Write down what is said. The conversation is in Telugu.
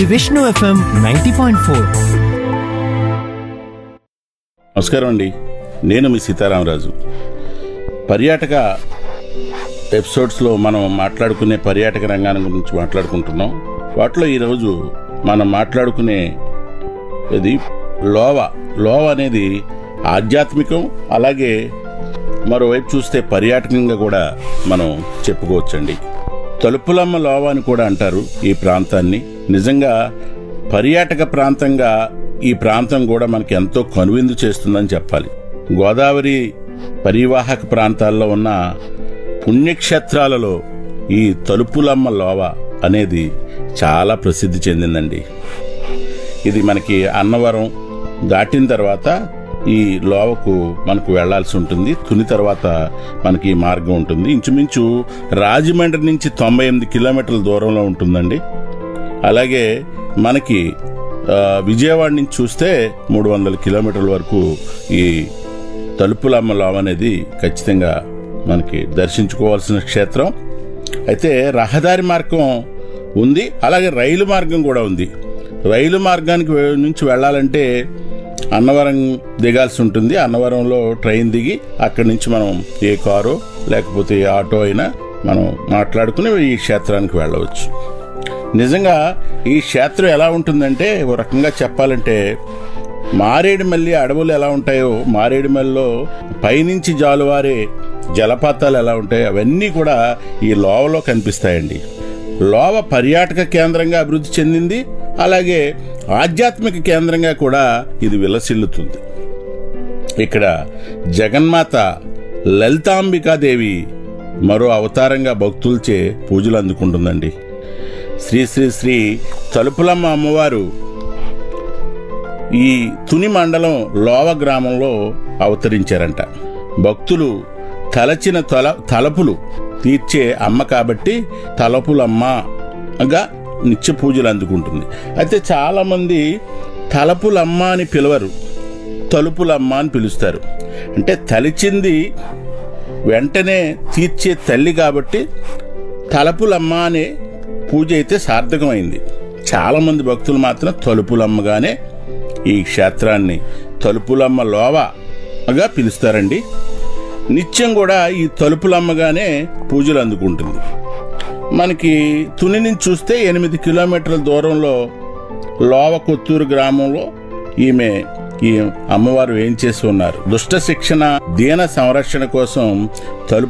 Vishnu FM ninety point four నమస్కారం అండి నేను మీ సీతారామరాజు పర్యాటక ఎపిసోడ్స్లో మనం మాట్లాడుకునే పర్యాటక రంగాన్ని గురించి మాట్లాడుకుంటున్నాం వాటిలో ఈరోజు మనం మాట్లాడుకునే ఇది లోవ లోవ అనేది ఆధ్యాత్మికం అలాగే మరోవైపు చూస్తే పర్యాటకంగా కూడా మనం చెప్పుకోవచ్చండి తలుపులమ్మ లోవ అని కూడా అంటారు ఈ ప్రాంతాన్ని నిజంగా పర్యాటక ప్రాంతంగా ఈ ప్రాంతం కూడా మనకి ఎంతో కనువిందు చేస్తుందని చెప్పాలి గోదావరి పరివాహక ప్రాంతాల్లో ఉన్న పుణ్యక్షేత్రాలలో ఈ తలుపులమ్మ లోవ అనేది చాలా ప్రసిద్ధి చెందిందండి ఇది మనకి అన్నవరం దాటిన తర్వాత ఈ లోవకు మనకు వెళ్లాల్సి ఉంటుంది తుని తర్వాత మనకి ఈ మార్గం ఉంటుంది ఇంచుమించు రాజమండ్రి నుంచి తొంభై ఎనిమిది కిలోమీటర్ల దూరంలో ఉంటుందండి అలాగే మనకి ఆ, విజయవాడ నుంచి చూస్తే మూడు వందల కిలోమీటర్ల వరకు ఈ తలుపులమ్మ లోవ అనేది ఖచ్చితంగా మనకి దర్శించుకోవాల్సిన క్షేత్రం అయితే రహదారి మార్గం ఉంది అలాగే రైలు మార్గం కూడా ఉంది రైలు మార్గానికి వె- నుంచి వెళ్ళాలంటే అన్నవరం దిగాల్సి ఉంటుంది అన్నవరంలో ట్రైన్ దిగి అక్కడి నుంచి మనం ఏ కారు లేకపోతే ఏ ఆటో అయినా మనం మాట్లాడుకుని ఈ క్షేత్రానికి వెళ్ళవచ్చు నిజంగా ఈ క్షేత్రం ఎలా ఉంటుందంటే ఓ రకంగా చెప్పాలంటే మారేడుమల్లి అడవులు ఎలా ఉంటాయో మారేడుమల్లిలో పైనుంచి జాలువారే జలపాతాలు ఎలా ఉంటాయో అవన్నీ కూడా ఈ లోవలో కనిపిస్తాయండి లోవ పర్యాటక కేంద్రంగా అభివృద్ధి చెందింది అలాగే ఆధ్యాత్మిక కేంద్రంగా కూడా ఇది విలసిల్లుతుంది ఇక్కడ జగన్మాత లలితాంబికాదేవి మరో అవతారంగా భక్తులచే పూజలు అందుకుంటుందండి శ్రీ శ్రీ శ్రీ తలుపులమ్మ అమ్మవారు ఈ తుని మండలం లోవ గ్రామంలో అవతరించారంట భక్తులు తలచిన తల తలపులు తీర్చే అమ్మ కాబట్టి తలపులమ్మగా నిత్య పూజలు అందుకుంటుంది అయితే చాలామంది తలపులమ్మ అని పిలవరు తలుపులమ్మ అని పిలుస్తారు అంటే తలిచింది వెంటనే తీర్చే తల్లి కాబట్టి తలుపులమ్మ అనే పూజ అయితే సార్థకమైంది చాలామంది భక్తులు మాత్రం తలుపులమ్మగానే ఈ క్షేత్రాన్ని తలుపులమ్మ లోవగా పిలుస్తారండి నిత్యం కూడా ఈ తలుపులమ్మగానే పూజలు అందుకుంటుంది మనకి తుని నుంచి చూస్తే ఎనిమిది కిలోమీటర్ల దూరంలో లోవ కొత్తూరు గ్రామంలో ఈమె ఈ అమ్మవారు ఏం చేసి ఉన్నారు దుష్ట శిక్షణ దీన సంరక్షణ కోసం తలుపు